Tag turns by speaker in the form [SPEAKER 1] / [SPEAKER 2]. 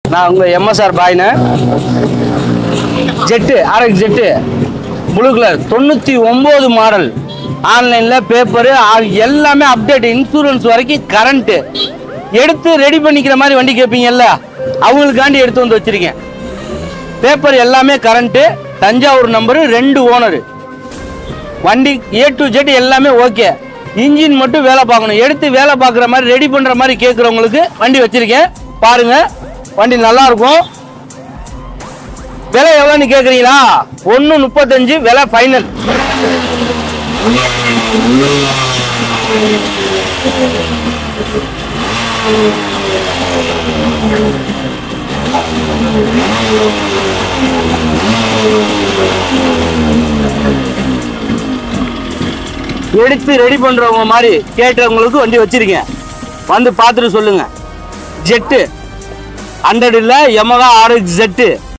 [SPEAKER 1] நான் உங்கள் எம்எஸ்ஆர் பாய்னு Z RX Z blue colour தொண்ணூற்றி ஒம்பது மாடல் ஆன்லைனில் பேப்பரு எல்லாமே அப்டேட் இன்சூரன்ஸ் வரைக்கும் கரண்ட்டு எடுத்து ரெடி பண்ணிக்கிற மாதிரி வண்டி கேட்பீங்கல்ல அவங்களுக்காண்டி எடுத்து வந்து வச்சிருக்கேன் பேப்பர் எல்லாமே கரண்ட்டு தஞ்சாவூர் நம்பரு ரெண்டு ஓனரு வண்டி ஏ டு ஜெட் எல்லாமே ஓகே இன்ஜின் மட்டும் வேலை பார்க்கணும் எடுத்து வேலை பார்க்குற மாதிரி ரெடி பண்ணுற மாதிரி கேட்குறவங்களுக்கு வண்டி வச்சிருக்கேன் பாருங்க வண்டி நல்லா இருக்கும் விலை எவ்வளோன்னு கேட்குறீங்களா ஒன்று முப்பத்தஞ்சு விலை ஃபைனல் எடுத்து ரெடி பண்றவங்க மாதிரி கேட்டவங்களுக்கு வண்டி வச்சிருக்கேன் வந்து பார்த்துட்டு சொல்லுங்க ஜெட்டு ஹண்ட்ரட் இல்லை எமகா ஆர்எக்ஸ் ஜெட்டு